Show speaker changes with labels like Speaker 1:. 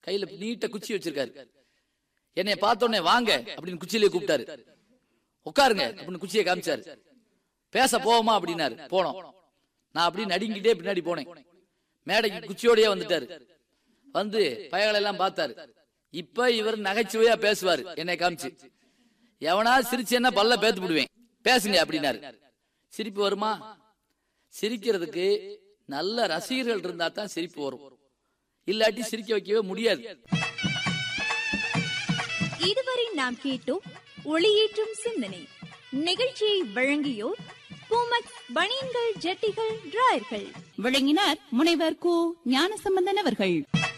Speaker 1: கையில நீட்ட குச்சி வச்சிருக்காரு என்னைய பார்த்த உடனே வாங்க அப்படின்னு குச்சியிலே கூப்பிட்டாரு உட்காருங்க அப்படின்னு குச்சியை காமிச்சாரு பேச போவோமா அப்படின்னாரு போனோம் நான் அப்படி நடுங்கிட்டே பின்னாடி போனேன் மேடைக்கு குச்சியோடயே வந்துட்டாரு வந்து பயகளை எல்லாம் பார்த்தாரு இப்ப இவர் நகைச்சுவையா பேசுவாரு என்னை காமிச்சு எவனா சிரிச்சேன்னா பல்ல பேத்து விடுவேன் பேசுங்க அப்படின்னாரு சிரிப்பு வருமா சிரிக்கிறதுக்கு நல்ல ரசிகர்கள் இருந்தா தான் சிரிப்பு வரும் இல்லாட்டி சிரிக்க வைக்கவே முடியாது
Speaker 2: இதுவரை நாம் கேட்டோம் ஒளியேற்றும் சிந்தனை நிகழ்ச்சியை வழங்கியோர் பூமக் பனியன்கள் ஜட்டிகள் டிராயர்கள்
Speaker 3: விளங்கினார் முனைவர் கு ஞானசம்பந்தன் அவர்கள்